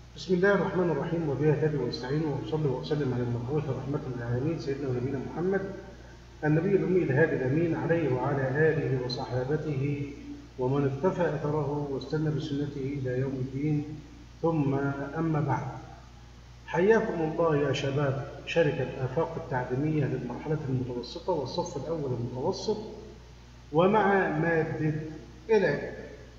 بسم الله الرحمن الرحيم وبه هدي ونستعين واصلي واسلم على المبعوث رحمه للعالمين سيدنا ونبينا محمد النبي الامي الهادي الامين عليه وعلى اله وصحابته ومن اقتفى اثره واستنى بسنته الى يوم الدين ثم اما بعد حياكم الله يا شباب شركه افاق التعليميه للمرحله المتوسطه والصف الاول المتوسط ومع ماده العلم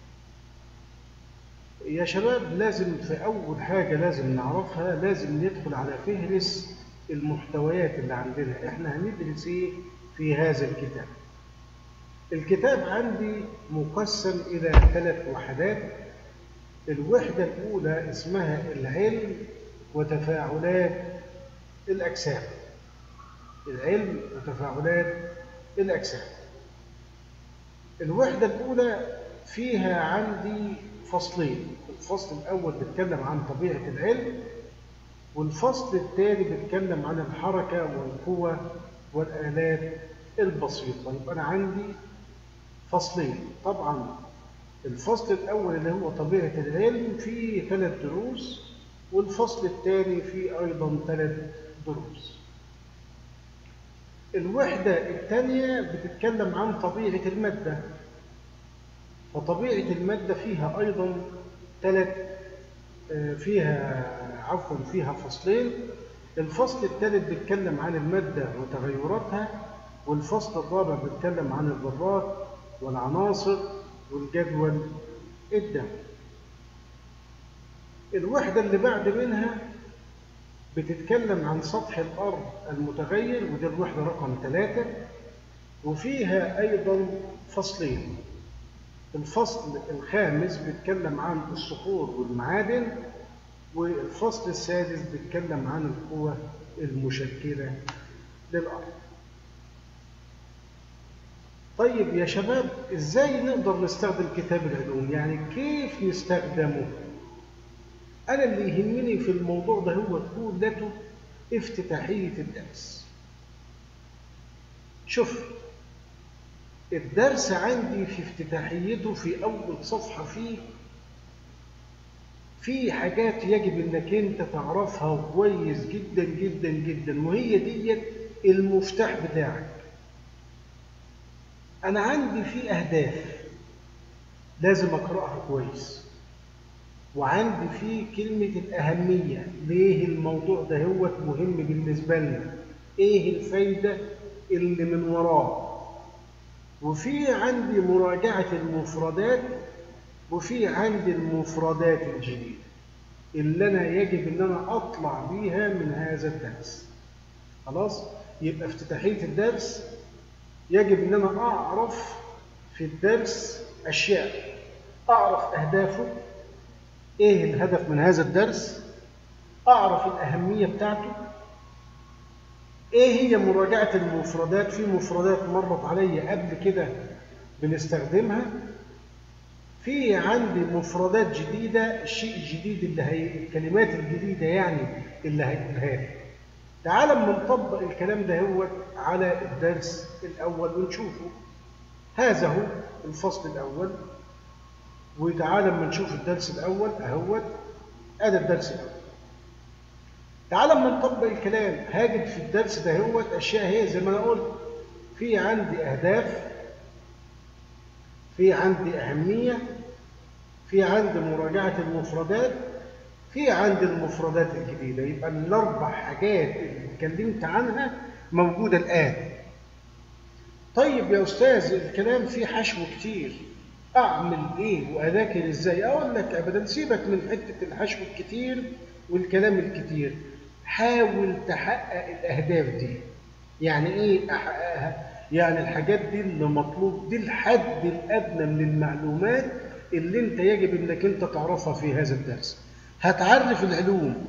يا شباب لازم في أول حاجة لازم نعرفها لازم ندخل على فهرس المحتويات اللي عندنا إحنا هندرس إيه في هذا الكتاب الكتاب عندي مقسم إلى ثلاث وحدات الوحدة الأولى اسمها العلم وتفاعلات الأجسام العلم وتفاعلات الأجسام الوحدة الأولى فيها عندي فصلين الفصل الأول بيتكلم عن طبيعة العلم والفصل الثاني بيتكلم عن الحركة والقوة والآلات البسيطة يبقى أنا عندي فصلين طبعا الفصل الأول اللي هو طبيعة العلم فيه ثلاث دروس والفصل الثاني فيه أيضا ثلاث دروس الوحدة الثانية بتتكلم عن طبيعة المادة فطبيعة المادة فيها أيضا ثلاث فيها عفوا فيها فصلين الفصل الثالث بيتكلم عن المادة وتغيراتها والفصل الرابع بيتكلم عن الذرات والعناصر والجدول الدم الوحدة اللي بعد منها بتتكلم عن سطح الأرض المتغير ودي الوحدة رقم ثلاثة وفيها أيضا فصلين الفصل الخامس بيتكلم عن الصخور والمعادن والفصل السادس بيتكلم عن القوى المشكلة للأرض طيب يا شباب ازاي نقدر نستخدم كتاب العلوم يعني كيف نستخدمه انا اللي يهمني في الموضوع ده هو كلته افتتاحية الدرس شوف الدرس عندي في افتتاحيته في أول صفحة فيه في حاجات يجب انك انت تعرفها كويس جدا جدا جدا وهي ديت المفتاح بتاعك انا عندي في اهداف لازم اقراها كويس وعندي في كلمة الأهمية ليه الموضوع ده هو مهم بالنسبة لنا ايه الفايدة اللي من وراه وفي عندي مراجعة المفردات وفي عندي المفردات الجديدة اللي أنا يجب أن أنا أطلع بيها من هذا الدرس خلاص يبقى افتتاحية الدرس يجب أن أنا أعرف في الدرس أشياء أعرف أهدافه إيه الهدف من هذا الدرس أعرف الأهمية بتاعته ايه هي مراجعة المفردات في مفردات مرت عليا قبل كده بنستخدمها في عندي مفردات جديدة الشيء الجديد اللي هي الكلمات الجديدة يعني اللي هيقولها لي تعال اما نطبق الكلام ده هو على الدرس الأول ونشوفه هذا هو الفصل الأول وتعال اما نشوف الدرس الأول أهوت هذا الدرس الأول تعال لما نطبق الكلام هاجد في الدرس ده هو اشياء هي زي ما انا قلت في عندي اهداف في عندي اهميه في عندي مراجعه المفردات في عندي المفردات الجديده يبقى الاربع حاجات اللي اتكلمت عنها موجوده الان طيب يا استاذ الكلام فيه حشو كتير اعمل ايه واذاكر ازاي اقول لك ابدا سيبك من حته الحشو الكتير والكلام الكتير حاول تحقق الأهداف دي يعني إيه أحققها؟ يعني الحاجات دي اللي مطلوب دي الحد الأدنى من المعلومات اللي أنت يجب أنك أنت تعرفها في هذا الدرس هتعرف العلوم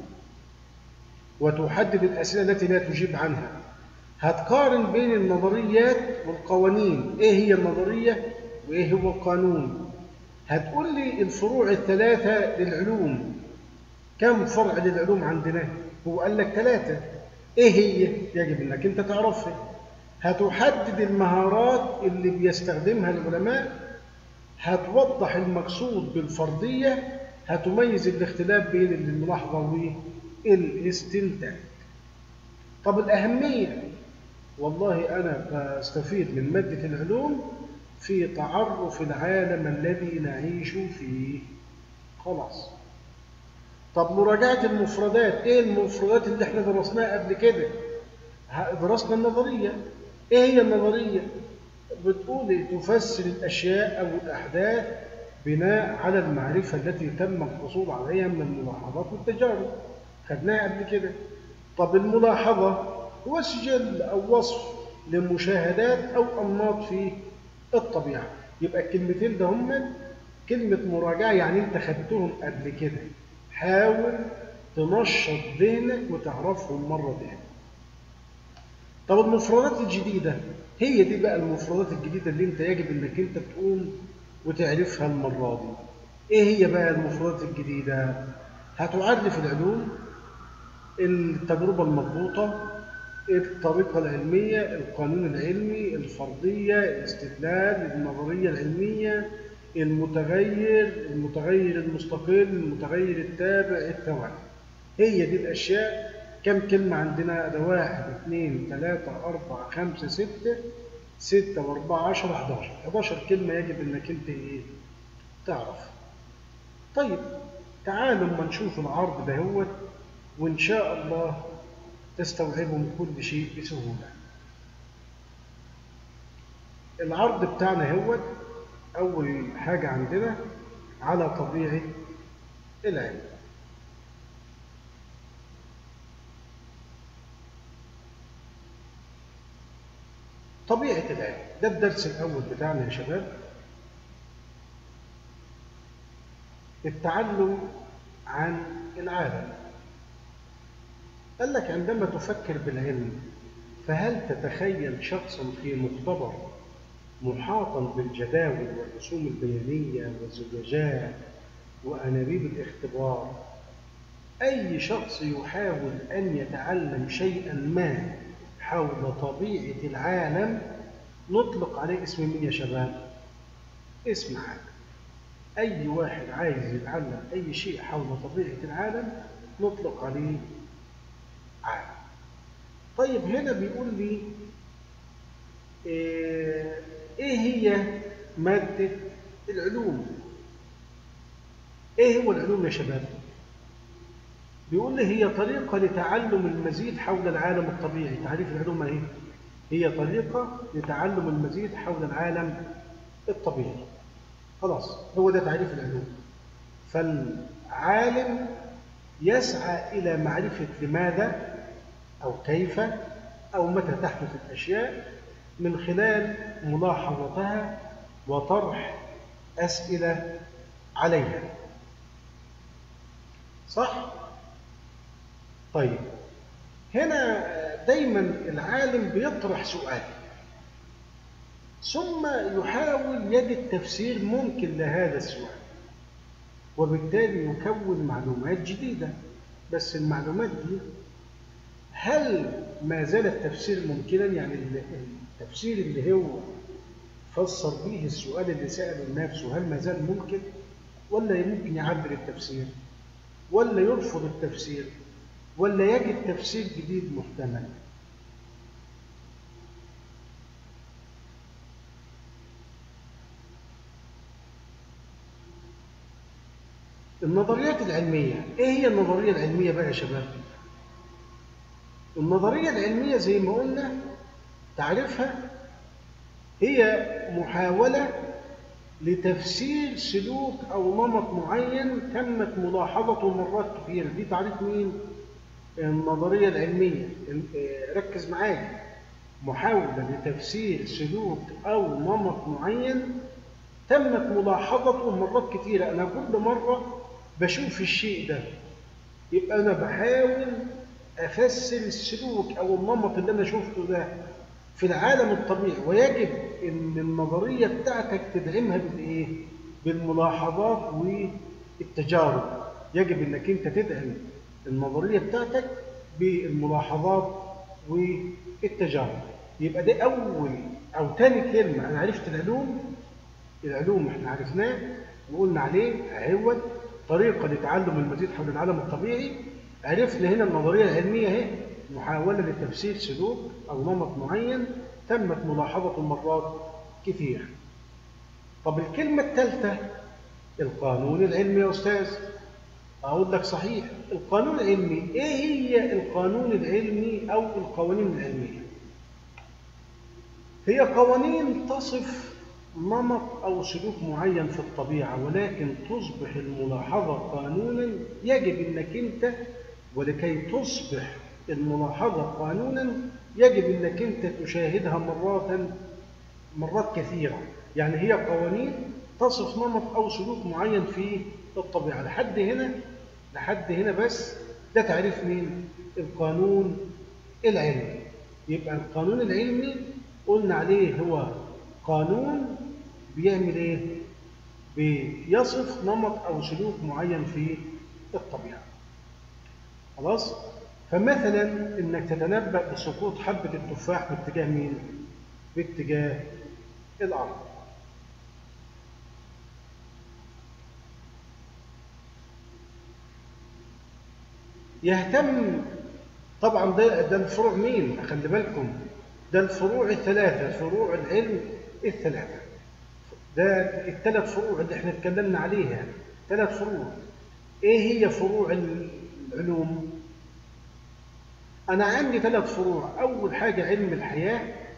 وتحدد الأسئلة التي لا تجيب عنها هتقارن بين النظريات والقوانين إيه هي النظرية وإيه هو القانون هتقول لي الفروع الثلاثة للعلوم كم فرع للعلوم عندنا هو قال لك ثلاثة ايه هي يجب انك انت تعرفها هتحدد المهارات اللي بيستخدمها العلماء هتوضح المقصود بالفرضية هتميز الاختلاف بين الملاحظة والاستنتاج طب الأهمية والله أنا بستفيد من مادة العلوم في تعرف العالم الذي نعيش فيه خلاص طب مراجعة المفردات ايه المفردات اللي احنا درسناها قبل كده درسنا النظرية ايه هي النظرية بتقول تفسر الأشياء أو الأحداث بناء على المعرفة التي تم الحصول عليها من الملاحظات والتجارب خدناها قبل كده طب الملاحظة هو سجل أو وصف لمشاهدات أو أنماط في الطبيعة يبقى الكلمتين ده هم كلمة مراجعة يعني أنت خدتهم قبل كده حاول تنشط ذهنك وتعرفهم مرة تانية طب المفردات الجديدة هي دي بقى المفردات الجديدة اللي انت يجب انك انت تقوم وتعرفها المرة دي ايه هي بقى المفردات الجديدة هتعرف العلوم التجربة المضبوطة الطريقة العلمية القانون العلمي الفرضية الاستدلال النظرية العلمية المتغير المتغير المستقل المتغير التابع التوالي هي دي الأشياء كم كلمة عندنا ده واحد اثنين ثلاثة أربعة خمسة ستة ستة وأربعة عشرة 11 11 كلمة يجب إنك أنت إيه تعرف طيب تعالوا اما نشوف العرض ده هو وإن شاء الله تستوعبوا من كل شيء بسهولة العرض بتاعنا هو أول حاجة عندنا على طبيعة العلم طبيعة العلم ده الدرس الأول بتاعنا يا شباب التعلم عن العالم قال لك عندما تفكر بالعلم فهل تتخيل شخصا في مختبر محاطا بالجداول والرسوم البيانية والزجاجات وأنابيب الاختبار أي شخص يحاول أن يتعلم شيئا ما حول طبيعة العالم نطلق عليه اسم مين يا شباب؟ اسم عالم أي واحد عايز يتعلم أي شيء حول طبيعة العالم نطلق عليه عالم طيب هنا بيقول لي ايه هي مادة العلوم ايه هو العلوم يا شباب بيقول لي هي طريقة لتعلم المزيد حول العالم الطبيعي تعريف العلوم ايه هي طريقة لتعلم المزيد حول العالم الطبيعي خلاص هو ده تعريف العلوم فالعالم يسعى إلى معرفة لماذا أو كيف أو متى تحدث الأشياء من خلال ملاحظتها وطرح أسئلة عليها صح؟ طيب هنا دايما العالم بيطرح سؤال ثم يحاول يجد تفسير ممكن لهذا السؤال وبالتالي يكون معلومات جديدة بس المعلومات دي هل ما زال التفسير ممكنا يعني التفسير اللي هو فسر به السؤال اللي سأله نفسه هل ما زال ممكن ولا يمكن يعدل التفسير ولا يرفض التفسير ولا يجد تفسير جديد محتمل النظريات العلمية ايه هي النظرية العلمية بقى يا شباب النظرية العلمية زي ما قلنا تعرفها هي محاولة لتفسير سلوك أو نمط معين تمت ملاحظته مرات كثيرة دي تعريف مين؟ النظرية العلمية ركز معايا محاولة لتفسير سلوك أو نمط معين تمت ملاحظته مرات كثيرة أنا كل مرة بشوف الشيء ده يبقى أنا بحاول أفسر السلوك أو النمط اللي أنا شفته ده في العالم الطبيعي ويجب أن النظرية بتاعتك تدعمها بالإيه؟ بالملاحظات والتجارب يجب أنك أنت تدعم النظرية بتاعتك بالملاحظات والتجارب يبقى ده أول أو تاني كلمة أنا عرفت العلوم العلوم احنا عرفناه وقلنا عليه عوض طريقة لتعلم المزيد حول العالم الطبيعي عرفنا هنا النظرية العلمية اهي محاولة لتفسير سلوك أو نمط معين تمت ملاحظة مرات كثيرة طب الكلمة الثالثة القانون العلمي يا أستاذ أقول لك صحيح القانون العلمي إيه هي القانون العلمي أو القوانين العلمية هي قوانين تصف نمط أو سلوك معين في الطبيعة ولكن تصبح الملاحظة قانونا يجب أنك أنت ولكي تصبح الملاحظة قانونا يجب أنك أنت تشاهدها مرات مرات كثيرة يعني هي قوانين تصف نمط أو سلوك معين في الطبيعة لحد هنا لحد هنا بس ده تعريف مين؟ القانون العلمي يبقى القانون العلمي قلنا عليه هو قانون بيعمل ايه؟ بيصف نمط أو سلوك معين في الطبيعة خلاص؟ فمثلا انك تتنبأ بسقوط حبة التفاح باتجاه مين؟ باتجاه الأرض يهتم طبعا ده ده الفروع مين؟ خلي بالكم ده الفروع الثلاثة فروع العلم الثلاثة ده الثلاث فروع اللي احنا اتكلمنا عليها ثلاث فروع ايه هي فروع العلوم؟ أنا عندي ثلاث فروع أول حاجة علم الحياة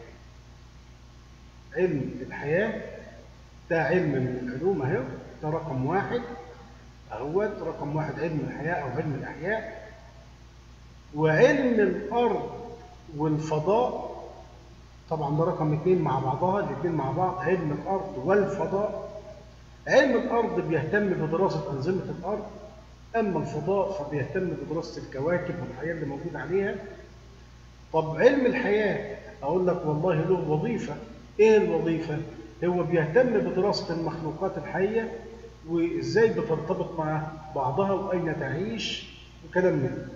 علم الحياة ده علم من العلوم اهو ده رقم واحد اهوت رقم واحد علم الحياة أو علم الأحياء وعلم الأرض والفضاء طبعا ده رقم اثنين مع بعضها الاثنين مع بعض علم الأرض والفضاء علم الأرض بيهتم بدراسة أنظمة الأرض أما الفضاء فبيهتم بدراسة الكواكب والحياة اللي موجودة عليها طب علم الحياة أقول لك والله له وظيفة إيه الوظيفة؟ هو بيهتم بدراسة المخلوقات الحية وإزاي بترتبط مع بعضها وأين تعيش وكلام من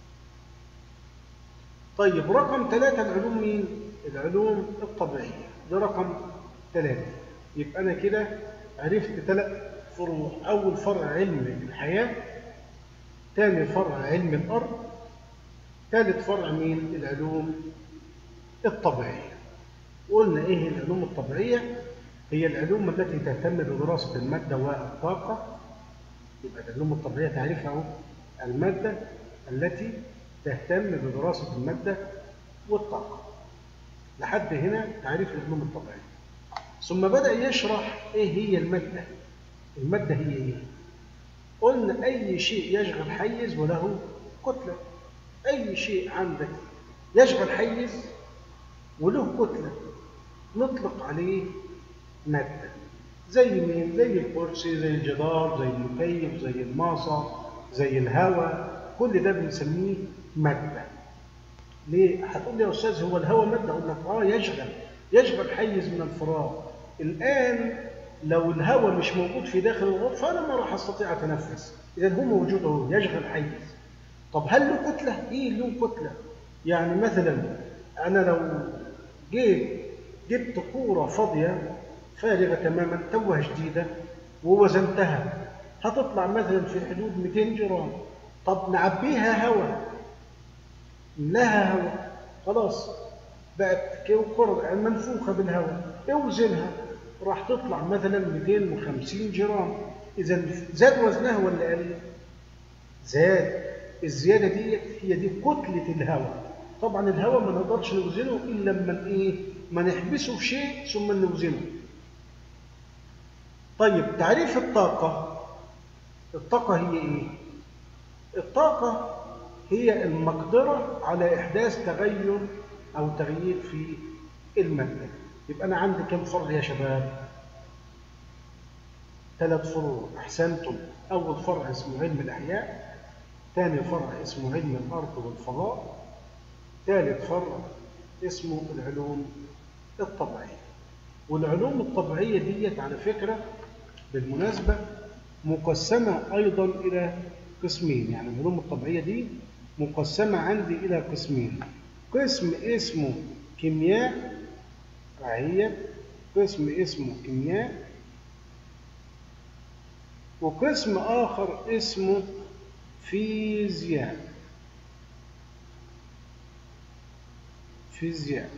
طيب رقم ثلاثة العلوم مين؟ العلوم الطبيعية ده رقم ثلاثة يبقى أنا كده عرفت ثلاث فروع أول فرع علم الحياة ثاني فرع علم الأرض ثالث فرع مين؟ العلوم الطبيعية قلنا إيه العلوم الطبيعية؟ هي العلوم التي تهتم بدراسة المادة والطاقة يبقى العلوم الطبيعية تعرفها المادة التي تهتم بدراسة المادة والطاقة لحد هنا تعريف العلوم الطبيعية ثم بدأ يشرح إيه هي المادة المادة هي إيه قلنا أي شيء يشغل حيز وله كتلة أي شيء عندك يشغل حيز وله كتلة نطلق عليه مادة زي مين؟ زي الكرسي زي الجدار زي المكيف زي الماصة زي الهواء كل ده بنسميه مادة ليه؟ هتقول لي يا أستاذ هو الهواء مادة؟ أقول لك آه يشغل يشغل حيز من الفراغ الآن لو الهواء مش موجود في داخل الغرفة أنا ما راح أستطيع أتنفس إذا هو موجود أهو يشغل حيز طب هل له كتلة؟ إيه له كتلة؟ يعني مثلا أنا لو جيت جبت كورة فاضية فارغة تماما توها جديدة ووزنتها هتطلع مثلا في حدود 200 جرام طب نعبيها هواء لها هواء خلاص بقت كرة منفوخة بالهواء اوزنها راح تطلع مثلا 250 جرام إذا زاد وزنها ولا قل؟ زاد الزيادة دي هي دي كتلة الهواء طبعا الهواء ما نقدرش نوزنه إلا لما إيه؟ ما نحبسه في شيء ثم نوزنه طيب تعريف الطاقة الطاقة هي إيه؟ الطاقة هي المقدرة على إحداث تغير أو تغيير في المادة يبقى أنا عندي كم فرع يا شباب؟ ثلاث فروع أحسنتم أول فرع اسمه علم الأحياء ثاني فرع اسمه علم الأرض والفضاء ثالث فرع اسمه العلوم الطبيعية والعلوم الطبيعية ديت على فكرة بالمناسبة مقسمة أيضا إلى قسمين يعني العلوم الطبيعية دي مقسمة عندي إلى قسمين قسم اسمه كيمياء رعية قسم اسمه كيمياء وقسم آخر اسمه فيزياء فيزياء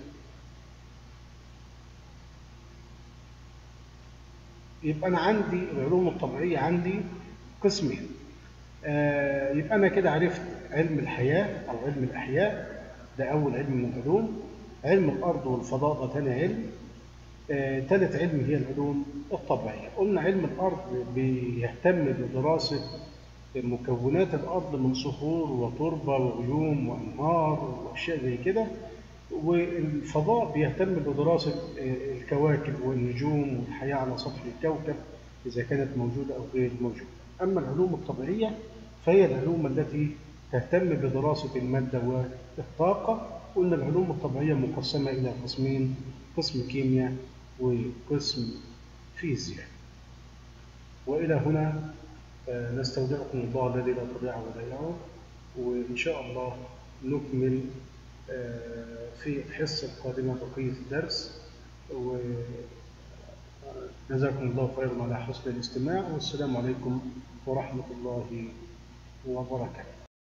يبقى أنا عندي العلوم الطبيعية عندي قسمين آه يبقى أنا كده عرفت علم الحياة أو علم الأحياء ده أول علم من العلوم علم الأرض والفضاء ده تاني علم آه ثالث علم هي العلوم الطبيعية قلنا علم الأرض بيهتم بدراسة مكونات الأرض من صخور وتربة وغيوم وأنهار وأشياء زي كده والفضاء بيهتم بدراسة الكواكب والنجوم والحياة على سطح الكوكب إذا كانت موجودة أو غير موجودة أما العلوم الطبيعية فهي العلوم التي تهتم بدراسة المادة والطاقة قلنا العلوم الطبيعية مقسمة إلى قسمين قسم كيمياء وقسم فيزياء وإلى هنا نستودعكم الله الذي لا تضيع ودائعه وإن شاء الله نكمل في الحصة القادمة بقية الدرس وجزاكم الله خيرا على حسن الاستماع والسلام عليكم ورحمة الله وبركاته